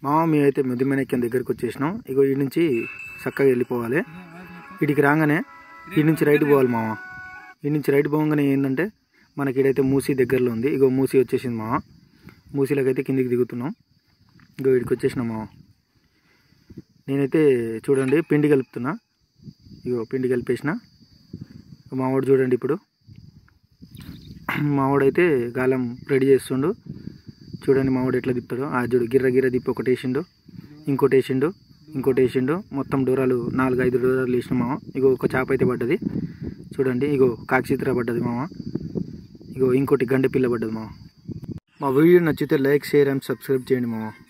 మామ మేమైతే మెదిమెనక్యం దగ్గరికి వచ్చేసినాం ఇగో ఈ నుంచి చక్కగా వెళ్ళిపోవాలి ఇడికి రాగానే ఈ నుంచి రైట్ పోవాలి మామ ఈ నుంచి రైట్ పోగానే ఏంటంటే మనకి ఇడైతే మూసి దగ్గరలో ఉంది ఇగో మూసి వచ్చేసింది మామ మూసీలోకి అయితే కిందికి దిగుతున్నాం ఇగో ఇడికి వచ్చేసినాం మామ నేనైతే చూడండి పిండి కలుపుతున్నా ఇగో పిండి కలిపేసిన మావాడు చూడండి ఇప్పుడు మావాడైతే గాలం రెడీ చేస్తుండు చూడండి మావాడు ఎట్లా తిప్పుతాడు ఆ చూడు గిర్ర గిర్ర తిప్పి ఒకటి వేసిండు ఇంకోటి వేసిండు ఇంకోటి వేసిండు మొత్తం డోరాలు నాలుగు ఐదు డోరాలు వేసిన మామ ఇగో ఒక చేప అయితే పడ్డది చూడండి ఇగో కాక్షిత్ర పడ్డది మామ ఇగో ఇంకోటి గండె పిల్ల పడ్డది మామ మా వీడియో నచ్చితే లైక్ షేర్ అండ్ సబ్స్క్రైబ్ చేయండి మామ